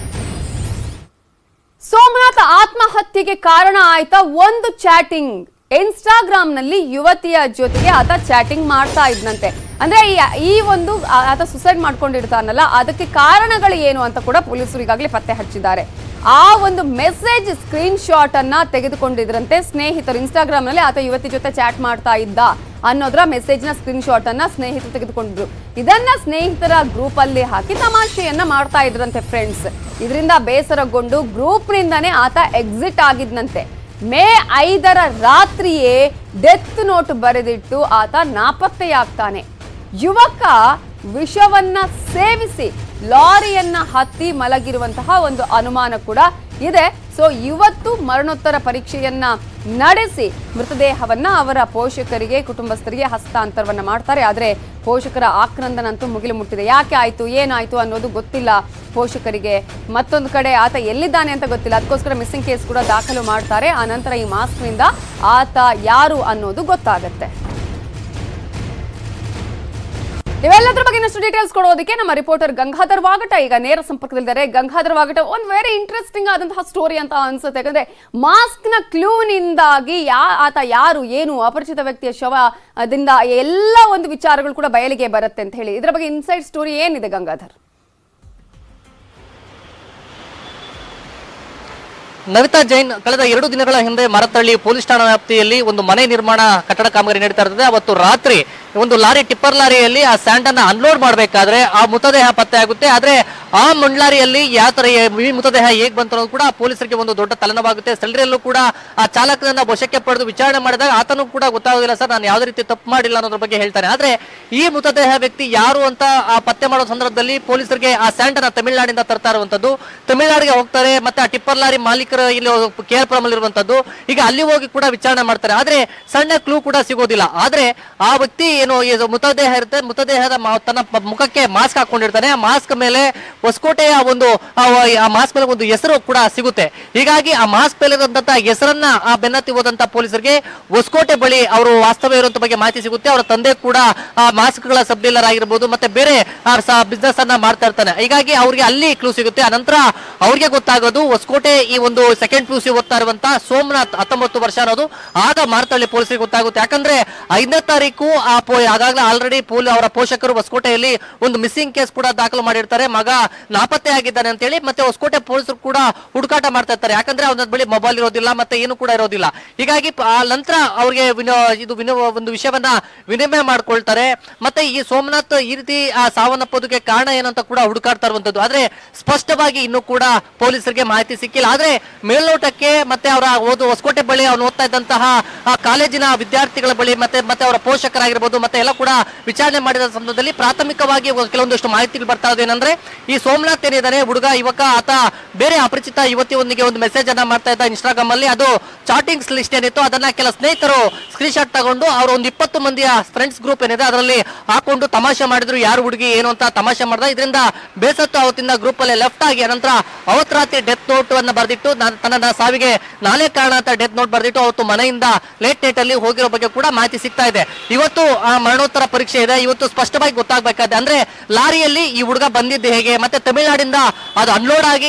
ಸೋಮನಾಥ್ ಆತ್ಮಹತ್ಯೆಗೆ ಕಾರಣ ಆಯ್ತಾ ಒಂದು ಚಾಟಿಂಗ್ ಇನ್ಸ್ಟಾಗ್ರಾಮ್ ನಲ್ಲಿ ಯುವತಿಯ ಜೊತೆಗೆ ಆತ ಚಾಟಿಂಗ್ ಮಾಡ್ತಾ ಇದ್ನಂತೆ ಅಂದ್ರೆ ಈ- ಈ ಒಂದು ಆ- ಆತ ಸುಸೈಡ್ ಮಾಡ್ಕೊಂಡಿರ್ತಾನಲ್ಲ ಅದಕ್ಕೆ ಕಾರಣಗಳು ಏನು ಅಂತ ಕೂಡ ಪೊಲೀಸರು ಈಗಾಗಲೇ ಪತ್ತೆ ಹಚ್ಚಿದ್ದಾರೆ ಆ ಒಂದು ಮೆಸೇಜ್ ಸ್ಕ್ರೀನ್ ಶಾಟ್ ಅನ್ನ ತೆಗೆದುಕೊಂಡಿದ್ರಂತೆ ಸ್ನೇಹಿತರು ಇನ್ಸ್ಟಾಗ್ರಾಮ್ ನಲ್ಲಿ ಆತ ಯುವತಿ ಜೊತೆ ಚಾಟ್ ಮಾಡ್ತಾ ಇದ್ದ ಅನ್ನೋದ್ರ ಮೆಸೇಜ್ ನ ಸ್ಕ್ರೀನ್ ಶಾಟ್ ಅನ್ನ ಸ್ನೇಹಿತರು ತೆಗೆದುಕೊಂಡಿದ್ರು ಇದನ್ನ ಸ್ನೇಹಿತರ ಗ್ರೂಪ್ ಅಲ್ಲಿ ಹಾಕಿ ತಮಾಷೆಯನ್ನ ಮಾಡ್ತಾ ಇದ್ರಂತೆ ಫ್ರೆಂಡ್ಸ್ ಇದರಿಂದ ಬೇಸರಗೊಂಡು ಗ್ರೂಪ್ ನಿಂದಾನೇ ಆತ ಎಕ್ಸಿಟ್ ಆಗಿದ್ನಂತೆ ಮೇ ಐದರ ರಾತ್ರಿಯೇ ಡೆತ್ ನೋಟ್ ಬರೆದಿಟ್ಟು ಆತ ನಾಪತ್ತೆಯಾಗ್ತಾನೆ ಯುವಕ ವಿಷವನ್ನ ಸೇವಿಸಿ ಲಾರಿಯನ್ನ ಹತ್ತಿ ಮಲಗಿರುವಂತಹ ಒಂದು ಅನುಮಾನ ಕೂಡ ಇದೆ ಸೊ ಇವತ್ತು ಮರಣೋತ್ತರ ಪರೀಕ್ಷೆಯನ್ನ ನಡೆಸಿ ಮೃತದೇಹವನ್ನ ಅವರ ಪೋಷಕರಿಗೆ ಕುಟುಂಬಸ್ಥರಿಗೆ ಹಸ್ತಾಂತರವನ್ನ ಮಾಡ್ತಾರೆ ಆದ್ರೆ ಪೋಷಕರ ಆಕ್ರಂದನ ಅಂತೂ ಮುಗಿಲು ಮುಟ್ಟಿದೆ ಯಾಕೆ ಆಯ್ತು ಏನಾಯ್ತು ಅನ್ನೋದು ಗೊತ್ತಿಲ್ಲ ಪೋಷಕರಿಗೆ ಮತ್ತೊಂದು ಕಡೆ ಆತ ಎಲ್ಲಿದ್ದಾನೆ ಅಂತ ಗೊತ್ತಿಲ್ಲ ಅದಕ್ಕೋಸ್ಕರ ಮಿಸ್ಸಿಂಗ್ ಕೇಸ್ ಕೂಡ ದಾಖಲು ಮಾಡ್ತಾರೆ ಆ ನಂತರ ಈ ಮಾಸ್ಕ್ನಿಂದ ಆತ ಯಾರು ಅನ್ನೋದು ಗೊತ್ತಾಗತ್ತೆ ಇವೆಲ್ಲದ್ರ ಬಗ್ಗೆ ಇನ್ನಷ್ಟು ಡೀಟೇಲ್ಸ್ ಕೊಡೋದಕ್ಕೆ ನಮ್ಮ ರಿಪೋರ್ಟರ್ ಗಂಗಾಧರ್ ವಾಗಟ ಈಗ ನೇರ ಸಂಪರ್ಕದಲ್ಲಿದ್ದಾರೆ ಗಂಗಾಧರ್ ವಾಗಟ ಒಂದು ವೆರಿ ಇಂಟ್ರೆಸ್ಟಿಂಗ್ ಆದಂತಹ ಸ್ಟೋರಿ ಅಂತ ಅನ್ಸುತ್ತೆ ಯಾಕಂದ್ರೆ ಮಾಸ್ಕ್ ನ ಕ್ಲೂನಿಂದಾಗಿ ಯಾ ಆತ ಯಾರು ಏನು ಅಪರಿಚಿತ ವ್ಯಕ್ತಿಯ ಶವದಿಂದ ಎಲ್ಲ ಒಂದು ವಿಚಾರಗಳು ಕೂಡ ಬಯಲಿಗೆ ಬರುತ್ತೆ ಅಂತ ಹೇಳಿ ಇದರ ಬಗ್ಗೆ ಇನ್ಸೈಡ್ ಸ್ಟೋರಿ ಏನಿದೆ ಗಂಗಾಧರ್ ನವಿತಾ ಜೈನ್ ಕಳೆದ ಎರಡು ದಿನಗಳ ಹಿಂದೆ ಮರತಳ್ಳಿ ಪೊಲೀಸ್ ಠಾಣಾ ವ್ಯಾಪ್ತಿಯಲ್ಲಿ ಒಂದು ಮನೆ ನಿರ್ಮಾಣ ಕಟ್ಟಡ ಕಾಮಗಾರಿ ನಡೀತಾ ಇರ್ತದೆ ಅವತ್ತು ರಾತ್ರಿ ಒಂದು ಲಾರಿ ಟಿಪ್ಪರ್ ಲಾರಿಯಲ್ಲಿ ಆ ಸ್ಯಾಂಡ್ ಅನ್ನ ಅನ್ಲೋಡ್ ಮಾಡಬೇಕಾದ್ರೆ ಆ ಮೃತದೇಹ ಪತ್ತೆ ಆಗುತ್ತೆ ಆದ್ರೆ ಆ ಮಂಡ್ಲಾರಿಯಲ್ಲಿ ಯಾವ ತರ ಈ ಮೃತದೇಹ ಹೇಗ್ ಬಂತು ಅನ್ನೋದು ಕೂಡ ಪೊಲೀಸರಿಗೆ ಒಂದು ದೊಡ್ಡ ತಲೆನೋವಾಗುತ್ತೆ ಸ್ಥಳೀಯರಲ್ಲೂ ಕೂಡ ಆ ಚಾಲಕನನ್ನ ವಶಕ್ಕೆ ಪಡೆದು ವಿಚಾರಣೆ ಮಾಡಿದಾಗ ಆತನೂ ಕೂಡ ಗೊತ್ತಾಗೋದಿಲ್ಲ ಸರ್ ನಾನು ಯಾವುದೇ ರೀತಿ ತಪ್ಪು ಮಾಡಿಲ್ಲ ಅನ್ನೋದ್ರ ಬಗ್ಗೆ ಹೇಳ್ತಾನೆ ಆದ್ರೆ ಈ ಮೃತದೇಹ ವ್ಯಕ್ತಿ ಯಾರು ಅಂತ ಆ ಪತ್ತೆ ಮಾಡೋ ಸಂದರ್ಭದಲ್ಲಿ ಪೊಲೀಸರಿಗೆ ಆ ಸ್ಯಾಂಡ್ ಅನ್ನ ತಮಿಳುನಾಡಿಂದ ತರ್ತಾ ಇರುವಂತದ್ದು ತಮಿಳುನಾಡಿಗೆ ಹೋಗ್ತಾರೆ ಮತ್ತೆ ಆ ಟಿಪ್ಪರ್ ಲಾರಿ ಮಾಲೀಕರು ಇಲ್ಲಿ ಕೆ ಆರ್ ಪುರಂ ಇರುವಂತದ್ದು ಈಗ ಅಲ್ಲಿ ಹೋಗಿ ಕೂಡ ವಿಚಾರಣೆ ಮಾಡ್ತಾರೆ ಆದ್ರೆ ಸಣ್ಣ ಕ್ಲೂ ಕೂಡ ಸಿಗೋದಿಲ್ಲ ಆದ್ರೆ ಆ ವ್ಯಕ್ತಿ ಏನು ಇದು ಮೃತದೇಹ ಇರುತ್ತೆ ಮೃತದೇಹದ ಮ- ತನ್ನ ಪ- ಮುಖಕ್ಕೆ ಮಾಸ್ಕ್ ಹಾಕೊಂಡಿರ್ತಾನೆ ಆ ಮಾಸ್ಕ್ ಮೇಲೆ ಹೊಸಕೋಟೆಯ ಒಂದು ಆ ವ- ಆ ಮಾಸ್ಕ್ ಮೇಲೆ ಒಂದು ಹೆಸರು ಕೂಡ ಸಿಗುತ್ತೆ ಹೀಗಾಗಿ ಆ ಮಾಸ್ಕ್ ಮೇಲೆ ಇರುವಂತಹ ಹೆಸರನ್ನ ಆ ಬೆನ್ನತ್ತಿ ಹೋದಂತ ಪೊಲೀಸರಿಗೆ ಹೊಸಕೋಟೆ ಬಳಿ ಅವರು ವಾಸ್ತವ ಇರುವಂತ ಬಗ್ಗೆ ಮಾಹಿತಿ ಸಿಗುತ್ತೆ ಅವರ ತಂದೆ ಕೂಡ ಆ ಮಾಸ್ಕ್ ಗಳ ಸಬ್ ಡೀಲರ್ ಆಗಿರ್ಬೋದು ಮತ್ತೆ ಬೇರೆ ಬಿಸ್ನೆಸ್ ಅನ್ನ ಮಾಡ್ತಾ ಇರ್ತಾನೆ ಹೀಗಾಗಿ ಅವ್ರಿಗೆ ಅಲ್ಲಿ ಕ್ಲೂ ಸಿಗುತ್ತೆ ಆನಂತರ ಅವ್ರಿಗೆ ಗೊತ್ತಾಗೋದು ಹೊಸಕೋಟೆ ಈ ಒಂದು ಸೆಕೆಂಡ್ ಪಿ ಯು ಸಿ ಓದ್ತಾ ಇರುವಂತ ಸೋಮನಾಥ್ ಹತ್ತೊಂಬತ್ತು ವರ್ಷ ಅನ್ನೋದು ಆಗ ಮಾರ್ತಳ್ಳಿ ಪೊಲೀಸರಿಗೆ ಗೊತ್ತಾಗುತ್ತೆ ಯಾಕಂದ್ರೆ ಐದನೇ ತಾರೀಕು ಆ ಪೋ ಆಗಾಗಲೇ ಆಲ್ರೆಡಿ ಪೋಲಿ ಅವರ ಪೋಷಕರು ಹೊಸಕೋಟೆಯಲ್ಲಿ ಒಂದು ಮಿಸ್ಸಿಂಗ್ ಕೇಸ್ ಕೂಡ ದಾಖಲು ಮಾಡಿರ್ತಾರೆ ಮಗ ನಾಪತ್ತೆ ಆಗಿದ್ದಾನೆ ಅಂತ ಹೇಳಿ ಮತ್ತೆ ಹೊಸಕೋಟೆ ಪೊಲೀಸರು ಕೂಡ ಹುಡುಕಾಟ ಮಾಡ್ತಾ ಇರ್ತಾರೆ ಯಾಕಂದ್ರೆ ಅವನ ಬಳಿ ಮೊಬೈಲ್ ಇರೋದಿಲ್ಲ ಮತ್ತೆ ಏನು ಕೂಡ ಇರೋದಿಲ್ಲ ಹೀಗಾಗಿ ಪ- ಆ ನಂತರ ಅವ್ರಿಗೆ ವಿನೋ ಇದು ವಿನೋ ಒಂದು ವಿಷಯವನ್ನ ವಿನಿಮಯ ಮಾಡ್ಕೊಳ್ತಾರೆ ಮತ್ತೆ ಈ ಸೋಮನಾಥ್ ಈ ರೀತಿ ಆ ಸಾವನ್ನಪ್ಪೋದಕ್ಕೆ ಕಾರಣ ಏನು ಅಂತ ಕೂಡ ಹುಡುಕಾಡ್ತಾ ಇರುವಂತದ್ದು ಆದ್ರೆ ಸ್ಪಷ್ಟವಾಗಿ ಇನ್ನೂ ಕೂಡ ಪೊಲೀಸರಿಗೆ ಮಾಹಿತಿ ಸಿಕ್ಕಿಲ್ಲ ಆದ್ರೆ ಮೇಲ್ನೋಟಕ್ಕೆ ಮತ್ತೆ ಅವರ ಓದು ಹೊಸಕೋಟೆ ಬಳಿ ಅವನು ಓದ್ತಾ ಇದ್ದಂತಹ ಆ ಕಾಲೇಜಿನ ವಿದ್ಯಾರ್ಥಿಗಳ ಬಳಿ ಮತ್ತೆ ಮತ್ತೆ ಅವರ ಪೋಷಕರಾಗಿರ್ಬೋದು ಮತ್ತೆ ಎಲ್ಲ ಕೂಡ ವಿಚಾರಣೆ ಮಾಡಿದ ಸಂದರ್ಭದಲ್ಲಿ ಪ್ರಾಥಮಿಕವಾಗಿ ಒಂದು ಕೆಲವೊಂದಷ್ಟು ಮಾಹಿತಿಗಳು ಬರ್ತಾ ಇದೆ ಏನಂದ್ರೆ ಈ ಸೋಮನಾಥ್ ಏನಿದ್ದಾನೆ ಹುಡುಗ ಯುವಕ ಆತ ಬೇರೆ ಅಪರಿಚಿತ ಯುವತಿಯೊಂದಿಗೆ ಒಂದು ಮೆಸೇಜ್ ಅನ್ನ ಮಾಡ್ತಾ ಇದ್ದ ಇನ್ಸ್ಟಾಗ್ರಾಮ್ ಅಲ್ಲಿ ಅದು ಚಾಟಿಂಗ್ಸ್ ಲಿಸ್ಟ್ ಏನಿತ್ತು ಅದನ್ನ ಕೆಲ ಸ್ನೇಹಿತರು ಸ್ಕ್ರೀನ್ ಶಾಟ್ ತಗೊಂಡು ಅವ್ರ ಒಂದು ಇಪ್ಪತ್ತು ಮಂದಿಯ ಫ್ರೆಂಡ್ಸ್ ಗ್ರೂಪ್ ಏನಿದೆ ಅದರಲ್ಲಿ ಹಾಕೊಂಡು ತಮಾಷೆ ಮಾಡಿದ್ರು ಯಾರು ಹುಡುಗಿ ಏನು ಅಂತ ತಮಾಷೆ ಮಾಡ್ದ ಇದರಿಂದ ಬೇಸತ್ತು ಅವತ್ತಿಂದ ಗ್ರೂಪ್ ಅಲ್ಲಿ ಲೆಫ್ಟ್ ಆಗಿ ಅನಂತರ ಅವತ್ ರಾತ್ರಿ ಡೆತ್ ನೋಟ್ ಅನ್ನ ಬರೆದಿಟ್ಟು ತನ್ನ ಸಾವಿಗೆ ನಾನೇ ಕಾರಣ ಅಂತ ಡೆತ್ ನೋಟ್ ಬರೆದಿಟ್ಟು ಅವತ್ತು ಮನೆಯಿಂದ ಲೇಟ್ ನೈಟ್ ಅಲ್ಲಿ ಹೋಗಿರೋ ಬಗ್ಗೆ ಕೂಡ ಮಾಹಿತಿ ಸಿಗ್ತಾ ಇದೆ ಇವತ್ತು ಆ ಮರಣೋತ್ತರ ಪರೀಕ್ಷೆ ಇದೆ ಇವತ್ತು ಸ್ಪಷ್ಟವಾಗಿ ಗೊತ್ತಾಗಬೇಕಾದ್ರೆ ಅಂದ್ರೆ ಲಾರಿಯಲ್ಲಿ ಈ ಹುಡುಗ ಬಂದಿದ್ದು ಹೇಗೆ ಮತ್ತೆ ತಮಿಳುನಾಡಿಂದ ಅದು ಅನ್ಲೋಡ್ ಆಗಿ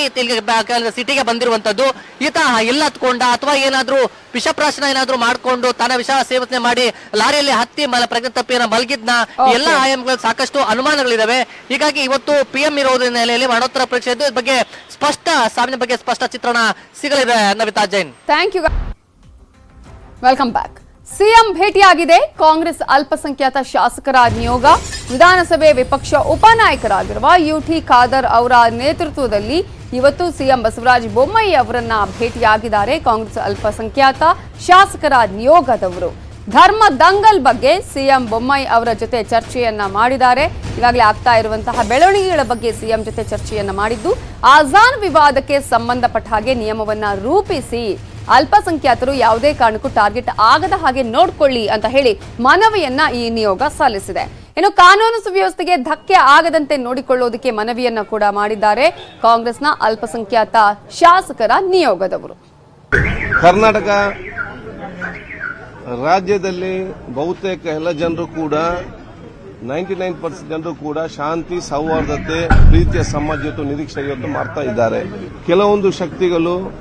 ಸಿಟಿಗೆ ಬಂದಿರುವಂತದ್ದು ಈತ ಎಲ್ಲ ಹತ್ಕೊಂಡ ಅಥವಾ ಏನಾದ್ರೂ ವಿಷಪ್ರಾಶನ ಏನಾದ್ರೂ ಮಾಡ್ಕೊಂಡು ತನ್ನ ವಿಷ ಸೇವನೆ ಮಾಡಿ ಲಾರಿಯಲ್ಲಿ ಹತ್ತಿ ಮಲ ಪ್ರಜ್ಞೆ ತಪ್ಪಿನ ಮಲಗಿದ್ನ ಎಲ್ಲ ಆಯಾಮಗಳು ಸಾಕಷ್ಟು ಅನುಮಾನಗಳಿದಾವೆ ಹೀಗಾಗಿ ಇವತ್ತು ಪಿ ಎಂ ಇರೋದ್ರ ನೆಲೆಯಲ್ಲಿ ಮರಣೋತ್ತರ ಪರೀಕ್ಷೆ ಇದ್ದು ಇದ್ರ ಬಗ್ಗೆ ಸ್ಪಷ್ಟ ಸಾವಿನ ಬಗ್ಗೆ ಸ್ಪಷ್ಟ ಚಿತ್ರಣ ಸಿಗಲಿದೆ Navita Jain thank you welcome back CM ಭೇಟಿಯಾಗಿದೆ ಕಾಂಗ್ರೆಸ್ ಅಲ್ಪಸಂಖ್ಯಾತ ಶಾಸಕರ ನಿಯೋಗ ವಿಧಾನಸಭೆ ವಿಪಕ್ಷ ಉಪನಾಯಕರಾಗಿರುವ ಯುಟಿ ಖಾದರ್ ಅವರ ನೇತೃತ್ವದಲ್ಲಿ ಇವತ್ತು ಸಿಎಂ ಬಸವರಾಜ ಬೊಮ್ಮಾಯಿ ಅವರನ್ನ ಭೇಟಿಯಾಗಿದ್ದಾರೆ ಕಾಂಗ್ರೆಸ್ ಅಲ್ಪಸಂಖ್ಯಾತ ಶಾಸಕರ ನಿಯೋಗದವರು ಧರ್ಮ ದಂಗಲ್ ಬಗ್ಗೆ ಸಿಎಂ ಬೊಮ್ಮಾಯಿ ಅವರ ಜೊತೆ ಚರ್ಚೆಯನ್ನ ಮಾಡಿದ್ದಾರೆ ಈಗಾಗಲೇ ಆಗ್ತಾ ಇರುವಂತಹ ಬೆಳವಣಿಗೆಗಳ ಬಗ್ಗೆ ಸಿಎಂ ಜೊತೆ ಚರ್ಚೆಯನ್ನ ಮಾಡಿದ್ದು ಆಜಾನ್ ವಿವಾದಕ್ಕೆ ಸಂಬಂಧಪಟ್ಟ ಹಾಗೆ ನಿಯಮವನ್ನ ರೂಪಿಸಿ ಅಲ್ಪಸಂಖ್ಯಾತರು ಯಾವುದೇ ಕಾರಣಕ್ಕೂ ಟಾರ್ಗೆಟ್ ಆಗದ ಹಾಗೆ ನೋಡ್ಕೊಳ್ಳಿ ಅಂತ ಹೇಳಿ ಮನವಿಯನ್ನ ಈ ನಿಯೋಗ ಸಲ್ಲಿಸಿದೆ ಇನ್ನು ಕಾನೂನು ಸುವ್ಯವಸ್ಥೆಗೆ ಧಕ್ಕೆ ಆಗದಂತೆ ನೋಡಿಕೊಳ್ಳೋದಕ್ಕೆ ಮನವಿಯನ್ನ ಕೂಡ ಮಾಡಿದ್ದಾರೆ ಕಾಂಗ್ರೆಸ್ನ ಅಲ್ಪಸಂಖ್ಯಾತ ಶಾಸಕರ ನಿಯೋಗದವರು ಕರ್ನಾಟಕ ರಾಜ್ಯದಲ್ಲಿ ಬಹುತೇಕ ಎಲ್ಲ ಜನರು ಕೂಡ ನೈಂಟಿ ನೈನ್ ಪರ್ಸೆಂಟ್ ಜನರು ಕೂಡ ಶಾಂತಿ ಸೌಹಾರ್ದತೆ ಪ್ರೀತಿಯ ಸಮಾಜ ಇವತ್ತು ನಿರೀಕ್ಷೆ ಇವತ್ತು ಮಾಡ್ತಾ ಇದ್ದಾರೆ ಕೆಲವೊಂದು ಶಕ್ತಿಗಳು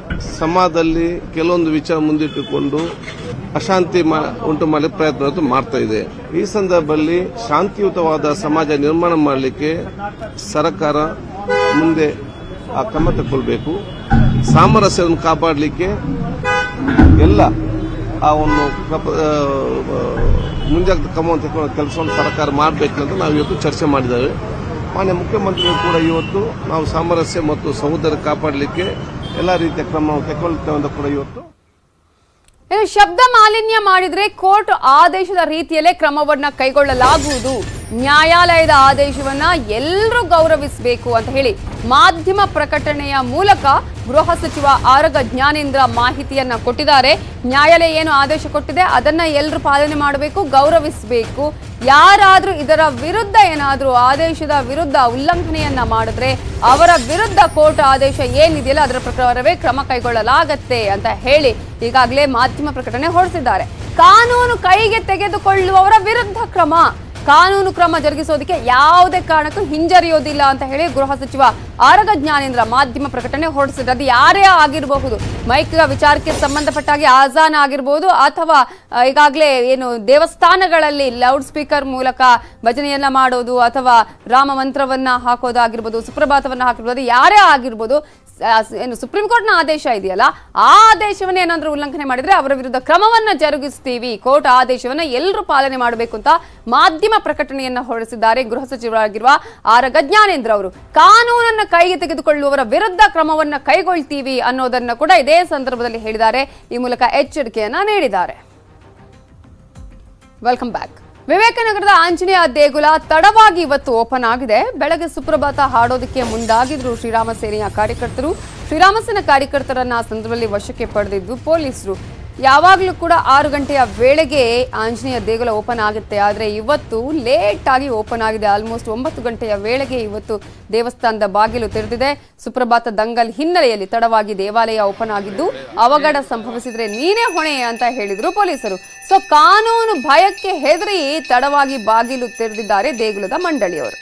ಸಮಾಜದಲ್ಲಿ ಕೆಲವೊಂದು ವಿಚಾರ ಮುಂದಿಟ್ಟುಕೊಂಡು ಅಶಾಂತಿ ಮಾ- ಉಂಟು ಮಾಡಲಿಕ್ಕೆ ಪ್ರಯತ್ನ ಮಾಡ್ತಾ ಇದೆ ಈ ಸಂದರ್ಭದಲ್ಲಿ ಶಾಂತಿಯುತವಾದ ಸಮಾಜ ನಿರ್ಮಾಣ ಮಾಡಲಿಕ್ಕೆ ಸರ್ಕಾರ ಮುಂದೆ ಆ ಕ್ರಮ ತಗೊಳ್ಬೇಕು ಸಾಮರಸ್ಯವನ್ನು ಕಾಪಾಡಲಿಕ್ಕೆ ಎಲ್ಲ ಆ ಒಂದು ಪ್ರಪ- ಆ, ಮುಂಜಾಗ್ರತಾ ಕ್ರಮವನ್ನು ತಗೊಳ್ಳೋ ಕೆಲಸವನ್ನು ಸರ್ಕಾರ ಮಾಡಬೇಕಂತ ನಾವು ಇವತ್ತು ಚರ್ಚೆ ಮಾಡಿದ್ದೇವೆ ಮಾನ್ಯ ಮುಖ್ಯಮಂತ್ರಿಗಳು ಕೂಡ ಇವತ್ತು ನಾವು ಸಾಮರಸ್ಯ ಮತ್ತು ಸಹೋದರ ಕಾಪಾಡಲಿಕ್ಕೆ ಎಲ್ಲ ರೀತಿಯ ಕ್ರಮವನ್ನು ತಗೊಳ್ತೇವೆ ಅಂತ ಕೂಡ ಇವತ್ತು ಇನ್ನು ಶಬ್ದ ಮಾಲಿನ್ಯ ಮಾಡಿದ್ರೆ ಕೋರ್ಟ್ ಆದೇಶದ ರೀತಿಯಲ್ಲೇ ಕ್ರಮವನ್ನ ಕೈಗೊಳ್ಳಲಾಗುವುದು ನ್ಯಾಯಾಲಯದ ಆದೇಶವನ್ನ ಎಲ್ಲರೂ ಗೌರವಿಸಬೇಕು ಅಂತ ಹೇಳಿ ಮಾಧ್ಯಮ ಪ್ರಕಟಣೆಯ ಮೂಲಕ ಗೃಹ ಸಚಿವ ಆರಗ ಜ್ಞಾನೇಂದ್ರ ಮಾಹಿತಿಯನ್ನ ಕೊಟ್ಟಿದ್ದಾರೆ ನ್ಯಾಯಾಲಯ ಏನು ಆದೇಶ ಕೊಟ್ಟಿದೆ ಅದನ್ನ ಎಲ್ಲರೂ ಪಾಲನೆ ಮಾಡಬೇಕು ಗೌರವಿಸಬೇಕು ಯಾರಾದ್ರೂ ಇದರ ವಿರುದ್ಧ ಏನಾದ್ರೂ ಆದೇಶದ ವಿರುದ್ಧ ಉಲ್ಲಂಘನೆಯನ್ನ ಮಾಡಿದ್ರೆ ಅವರ ವಿರುದ್ಧ ಕೋರ್ಟ್ ಆದೇಶ ಏನಿದೆಯಲ್ಲ ಅದರ ಪ್ರಕಾರವೇ ಕ್ರಮ ಕೈಗೊಳ್ಳಲಾಗತ್ತೆ ಅಂತ ಹೇಳಿ ಈಗಾಗಲೇ ಮಾಧ್ಯಮ ಪ್ರಕಟಣೆ ಹೊರಡಿಸಿದ್ದಾರೆ ಕಾನೂನು ಕೈಗೆ ತೆಗೆದುಕೊಳ್ಳುವವರ ವಿರುದ್ಧ ಕ್ರಮ ಕಾನೂನು ಕ್ರಮ ಜರುಗಿಸೋದಕ್ಕೆ ಯಾವುದೇ ಕಾರಣಕ್ಕೂ ಹಿಂಜರಿಯೋದಿಲ್ಲ ಅಂತ ಹೇಳಿ ಗೃಹ ಸಚಿವ ಆರಗ ಜ್ಞಾನೇಂದ್ರ ಮಾಧ್ಯಮ ಪ್ರಕಟಣೆ ಹೊರಡಿಸಿದ್ರು ಅದು ಯಾರೇ ಆಗಿರಬಹುದು ಮೈಕ್ ವಿಚಾರಕ್ಕೆ ಸಂಬಂಧಪಟ್ಟಾಗಿ ಆಜಾನ್ ಆಗಿರ್ಬೋದು ಅಥವಾ ಆ, ಈಗಾಗಲೇ ಏನು ದೇವಸ್ಥಾನಗಳಲ್ಲಿ ಲೌಡ್ ಸ್ಪೀಕರ್ ಮೂಲಕ ಭಜನೆಯನ್ನ ಮಾಡೋದು ಅಥವಾ ರಾಮ ಮಂತ್ರವನ್ನ ಹಾಕೋದಾಗಿರ್ಬೋದು ಸುಪ್ರಭಾತವನ್ನ ಹಾಕಿರ್ಬೋದು ಯಾರೇ ಆಗಿರ್ಬೋದು ಸ- ಏನು ಸುಪ್ರೀಂ ಕೋರ್ಟ್ನ ಆದೇಶ ಇದೆಯಲ್ಲ ಆ ಆದೇಶವನ್ನ ಏನಾದ್ರೂ ಉಲ್ಲಂಘನೆ ಮಾಡಿದ್ರೆ ಅವರ ವಿರುದ್ಧ ಕ್ರಮವನ್ನ ಜರುಗಿಸ್ತೀವಿ ಕೋರ್ಟ್ ಆದೇಶವನ್ನ ಎಲ್ಲರೂ ಪಾಲನೆ ಮಾಡಬೇಕು ಅಂತ ಮಾಧ್ಯಮ ಪ್ರಕಟಣೆಯನ್ನ ಹೊರಡಿಸಿದ್ದಾರೆ ಗೃಹ ಸಚಿವರಾಗಿರುವ ಆರಗ ಜ್ಞಾನೇಂದ್ರ ಅವರು ಕಾನೂನನ್ನ ಕೈಗೆ ತೆಗೆದುಕೊಳ್ಳುವವರ ವಿರುದ್ಧ ಕ್ರಮವನ್ನ ಕೈಗೊಳ್ತೀವಿ ಅನ್ನೋದನ್ನ ಕೂಡ ಇದೇ ಸಂದರ್ಭದಲ್ಲಿ ಹೇಳಿದ್ದಾರೆ ಈ ಮೂಲಕ ಎಚ್ಚರಿಕೆಯನ್ನ ನೀಡಿದ್ದಾರೆ ವೆಲ್ಕಮ್ ಬ್ಯಾಕ್ ವಿವೇಕನಗರದ ಆಂಜನೇಯ ದೇಗುಲ ತಡವಾಗಿ ಇವತ್ತು ಓಪನ್ ಆಗಿದೆ ಬೆಳಗ್ಗೆ ಸುಪ್ರಭಾತ ಹಾಡೋದಕ್ಕೆ ಮುಂದಾಗಿದ್ರು ಶ್ರೀರಾಮ ಸೇನೆಯ ಕಾರ್ಯಕರ್ತರು ಶ್ರೀರಾಮಸೇನ ಕಾರ್ಯಕರ್ತರನ್ನ ಆ ಸಂದರ್ಭದಲ್ಲಿ ವಶಕ್ಕೆ ಪಡೆದಿದ್ದು ಪೊಲೀಸರು ಯಾವಾಗಲೂ ಕೂಡ ಆರು ಗಂಟೆಯ ವೇಳೆಗೆ ಆಂಜನೇಯ ದೇಗುಲ ಓಪನ್ ಆಗುತ್ತೆ ಆದರೆ ಇವತ್ತು ಲೇಟ್ ಆಗಿ ಓಪನ್ ಆಗಿದೆ ಆಲ್ಮೋಸ್ಟ್ ಒಂಬತ್ತು ಗಂಟೆಯ ವೇಳೆಗೆ ಇವತ್ತು ದೇವಸ್ಥಾನದ ಬಾಗಿಲು ತೆರೆದಿದೆ ಸುಪ್ರಭಾತ ದಂಗಲ್ ಹಿನ್ನೆಲೆಯಲ್ಲಿ ತಡವಾಗಿ ದೇವಾಲಯ ಓಪನ್ ಆಗಿದ್ದು ಅವಘಡ ಸಂಭವಿಸಿದ್ರೆ ನೀನೇ ಹೊಣೆ ಅಂತ ಹೇಳಿದ್ರು ಪೊಲೀಸರು ಸೊ ಕಾನೂನು ಭಯಕ್ಕೆ ಹೆದರಿ ತಡವಾಗಿ ಬಾಗಿಲು ತೆರೆದಿದ್ದಾರೆ ದೇಗುಲದ ಮಂಡಳಿಯವರು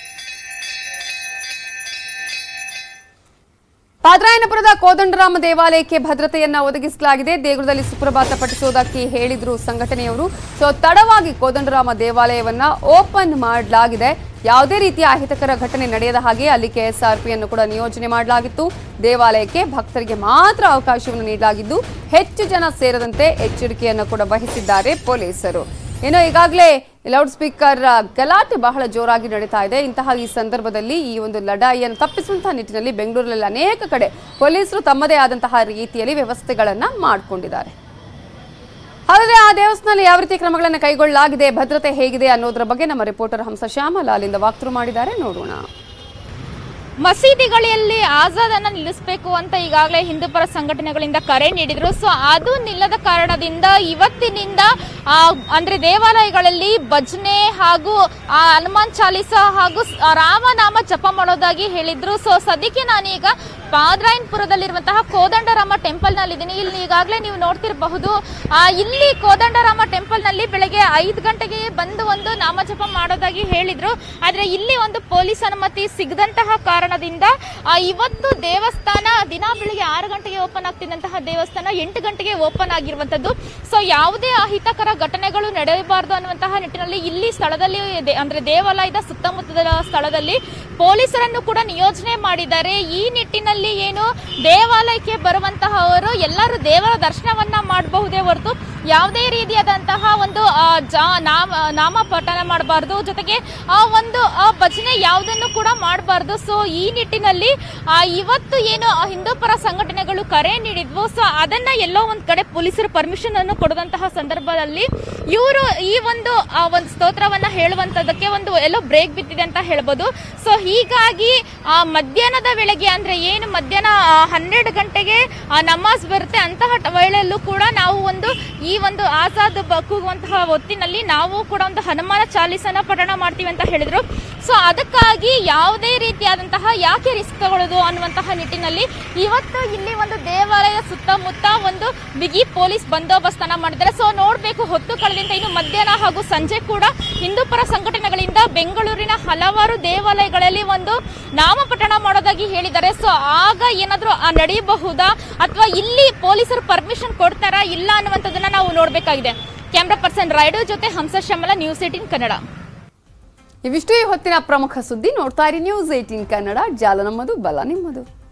ಪಾದ್ರಾಯನಪುರದ ಕೋದಂಡರಾಮ ದೇವಾಲಯಕ್ಕೆ ಭದ್ರತೆಯನ್ನ ಒದಗಿಸಲಾಗಿದೆ ದೇಗುಲದಲ್ಲಿ ಸುಪ್ರಭಾತ ಪಠಿಸೋದಕ್ಕೆ ಹೇಳಿದ್ರು ಸಂಘಟನೆಯವರು ಸೊ ತಡವಾಗಿ ಕೋದಂಡರಾಮ ದೇವಾಲಯವನ್ನ ಓಪನ್ ಮಾಡಲಾಗಿದೆ ಯಾವುದೇ ರೀತಿಯ ಅಹಿತಕರ ಘಟನೆ ನಡೆಯದ ಹಾಗೆ ಅಲ್ಲಿ ಕೆಎಸ್ಆರ್ಪಿಯನ್ನು ಕೂಡ ನಿಯೋಜನೆ ಮಾಡಲಾಗಿತ್ತು ದೇವಾಲಯಕ್ಕೆ ಭಕ್ತರಿಗೆ ಮಾತ್ರ ಅವಕಾಶವನ್ನು ನೀಡಲಾಗಿದ್ದು ಹೆಚ್ಚು ಜನ ಸೇರದಂತೆ ಎಚ್ಚರಿಕೆಯನ್ನು ಕೂಡ ವಹಿಸಿದ್ದಾರೆ ಪೊಲೀಸರು ಇನ್ನು ಈಗಾಗಲೇ ಲೌಡ್ ಸ್ಪೀಕರ್ ಗಲಾಟೆ ಬಹಳ ಜೋರಾಗಿ ನಡೀತಾ ಇದೆ ಇಂತಹ ಈ ಸಂದರ್ಭದಲ್ಲಿ ಈ ಒಂದು ಲಢಾಯಿಯನ್ನು ತಪ್ಪಿಸುವಂತಹ ನಿಟ್ಟಿನಲ್ಲಿ ಬೆಂಗಳೂರಿನಲ್ಲಿ ಅನೇಕ ಕಡೆ ಪೊಲೀಸರು ತಮ್ಮದೇ ಆದಂತಹ ರೀತಿಯಲ್ಲಿ ವ್ಯವಸ್ಥೆಗಳನ್ನ ಮಾಡಿಕೊಂಡಿದ್ದಾರೆ ಹಾಗಾದ್ರೆ ಆ ದೇವಸ್ಥಾನದಲ್ಲಿ ಯಾವ ರೀತಿ ಕ್ರಮಗಳನ್ನು ಕೈಗೊಳ್ಳಲಾಗಿದೆ ಭದ್ರತೆ ಹೇಗಿದೆ ಅನ್ನೋದರ ಬಗ್ಗೆ ನಮ್ಮ ರಿಪೋರ್ಟರ್ ಹಂಸ ಶ್ಯಾಮಲ ಅಲ್ಲಿಂದ ವಾಕ್ತರು ಮಾಡಿದ್ದಾರೆ ನೋಡೋಣ ಮಸೀದಿಗಳಲ್ಲಿ ಆಜಾದ್ ಅನ್ನ ನಿಲ್ಲಿಸಬೇಕು ಅಂತ ಈಗಾಗಲೇ ಹಿಂದೂಪರ ಸಂಘಟನೆಗಳಿಂದ ಕರೆ ನೀಡಿದ್ರು ಸೊ ಅದು ನಿಲ್ಲದ ಕಾರಣದಿಂದ ಇವತ್ತಿನಿಂದ ಆ, ಅಂದ್ರೆ ದೇವಾಲಯಗಳಲ್ಲಿ ಭಜನೆ ಹಾಗೂ ಆ, ಹನುಮಾನ್ ಚಾಲಿಸ ಹಾಗೂ ಸ್- ಆ, ರಾಮನಾಮ ಜಪ ಮಾಡೋದಾಗಿ ಹೇಳಿದ್ರು ಸೊ ಸದ್ಯಕ್ಕೆ ನಾನೀಗ ಪಾದ್ರಾಯನ್ಪುರದಲ್ಲಿರುವಂತಹ ಕೋದಂಡರಾಮ ಟೆಂಪಲ್ ನಲ್ಲಿದ್ದೀನಿ ಇಲ್ಲಿ ಈಗಾಗಲೇ ನೀವು ನೋಡ್ತಿರಬಹುದು ಆ, ಇಲ್ಲಿ ಕೋದಂಡರಾಮ ಟೆಂಪಲ್ ನಲ್ಲಿ ಬೆಳಗ್ಗೆ ಐದು ಗಂಟೆಗೆ ಬಂದು ಒಂದು ನಾಮಜಪ ಮಾಡೋದಾಗಿ ಹೇಳಿದ್ರು ಆದ್ರೆ ಇಲ್ಲಿ ಒಂದು ಪೊಲೀಸ್ ಅನುಮತಿ ಸಿಗದಂತಹ ಕಾರಣದಿಂದ ಆ, ಇವತ್ತು ದೇವಸ್ಥಾನ ದಿನ ಬೆಳಿಗ್ಗೆ ಆರು ಗಂಟೆಗೆ ಓಪನ್ ಆಗ್ತಿದ್ದಂತಹ ದೇವಸ್ಥಾನ ಎಂಟು ಗಂಟೆಗೆ ಓಪನ್ ಆಗಿರುವಂತದ್ದು ಸೊ ಯಾವುದೇ ಅಹಿತಕರ ಘಟನೆಗಳು ನಡೆಯಬಾರದು ಅನ್ನುವಂತಹ ನಿಟ್ಟಿನಲ್ಲಿ ಇಲ್ಲಿ ಸ್ಥಳದಲ್ಲಿ ದೇ- ಅಂದ್ರೆ ದೇವಾಲಯದ ಸುತ್ತಮುತ್ತಲ ಸ್ಥಳದಲ್ಲಿ ಪೊಲೀಸರನ್ನು ಕೂಡ ನಿಯೋಜನೆ ಮಾಡಿದ್ದಾರೆ ಈ ನಿಟ್ಟಿನಲ್ಲಿ ಏನು ದೇವಾಲಯಕ್ಕೆ ಬರುವಂತಹವರು ಎಲ್ಲರೂ ದೇವರ ದರ್ಶನವನ್ನ ಮಾಡಬಹುದೇ ಹೊರತು ಯಾವುದೇ ರೀತಿಯಾದಂತಹ ಒಂದು ಆ, ಜಾ- ನಾಮ ನಾಮ ಪಠನ ಮಾಡಬಾರ್ದು ಜೊತೆಗೆ ಆ ಒಂದು ಆ ಭಜನೆ ಯಾವುದನ್ನು ಕೂಡ ಮಾಡಬಾರ್ದು ಸೊ ಈ ನಿಟ್ಟಿನಲ್ಲಿ ಆ, ಇವತ್ತು ಏನು ಆ ಹಿಂದೂ ಪರ ಸಂಘಟನೆಗಳು ಕರೆ ನೀಡಿದ್ವು ಸೊ ಅದನ್ನ ಎಲ್ಲೋ ಒಂದ್ ಕಡೆ ಪೊಲೀಸರು ಪರ್ಮಿಷನ್ ಅನ್ನು ಕೊಡುವಂತಹ ಸಂದರ್ಭದಲ್ಲಿ ಇವರು ಈ ಒಂದು ಆ ಒಂದು ಸ್ತೋತ್ರವನ್ನ ಹೇಳುವಂತದಕ್ಕೆ ಒಂದು ಎಲ್ಲೋ ಬ್ರೇಕ್ ಬಿದ್ದಿದೆ ಅಂತ ಹೇಳ್ಬೋದು ಸೊ ಹೀಗಾಗಿ ಆ ಮಧ್ಯಾಹ್ನದ ವೇಳೆಗೆ ಅಂದ್ರೆ ಏನು ಮಧ್ಯಾಹ್ನ ಆ, ಹನ್ನೆರಡು ಗಂಟೆಗೆ ಆ ನಮಾಜ್ ಬರುತ್ತೆ ಅಂತಹ ಟ- ವೇಳೆಯಲ್ಲೂ ಕೂಡ ನಾವು ಒಂದು ಈ ಒಂದು ಆಜಾದ್ ಬ- ಕೂಗುವಂತಹ ಹೊತ್ತಿನಲ್ಲಿ ನಾವು ಕೂಡ ಒಂದು ಹನುಮಾನ ಚಾಲೀಸನ ಪಠಣ ಮಾಡ್ತೀವಿ ಅಂತ ಹೇಳಿದ್ರು ಸೊ ಅದಕ್ಕಾಗಿ ಯಾವುದೇ ರೀತಿಯಾದಂತಹ ಯಾಕೆ ರಿಸ್ಕ್ ತಗೊಳ್ಳೋದು ಅನ್ನುವಂತಹ ನಿಟ್ಟಿನಲ್ಲಿ ಇವತ್ತು ಇಲ್ಲಿ ಒಂದು ದೇವಾಲಯ ಸುತ್ತಮುತ್ತ ಒಂದು ಬಿಗಿ ಪೊಲೀಸ್ ಬಂದೋಬಸ್ತನ್ನ ಮಾಡಿದ್ದಾರೆ ಸೊ ನೋಡಬೇಕು ಹೊತ್ತು ಕಳೆದಿಂದ ಇನ್ನು ಮಧ್ಯಾಹ್ನ ಹಾಗೂ ಸಂಜೆ ಕೂಡ ಹಿಂದೂ ಪರ ಸಂಘಟನೆಗಳಿಂದ ಬೆಂಗಳೂರಿನ ಹಲವಾರು ದೇವಾಲಯಗಳಲ್ಲಿ ಇಲ್ಲಿ ಒಂದು ನಾಮಪಠಣ ಮಾಡೋದಾಗಿ ಹೇಳಿದ್ದಾರೆ ಸೊ ಆಗ ಏನಾದರೂ ನಡೆಯಬಹುದಾ ಅಥವಾ ಇಲ್ಲಿ ಪೊಲೀಸರು ಪರ್ಮಿಷನ್ ಕೊಡ್ತಾರಾ ಇಲ್ಲ ಅನ್ನುವಂಥದ್ದನ್ನ ನಾವು ನೋಡಬೇಕಾಗಿದೆ ಕ್ಯಾಮ್ರಾ ಪರ್ಸನ್ ರೈಡೋ ಜೊತೆ ಹಂಸ ಶ್ಯಾಮಲ ನ್ಯೂಸ್ ಏಟಿನ್ ಕನ್ನಡ ಇವಿಷ್ಟು ಈ ಹೊತ್ತಿನ ಪ್ರಮುಖ ಸುದ್ದಿ ನೋಡ್ತಾ ಇರಿ ನ್ಯೂಸ್ ಏಟೀನ್ ಕನ್ನಡ ಜಾಲ ನಮ್ಮದು ಬಲ ನಿಮ್ಮದು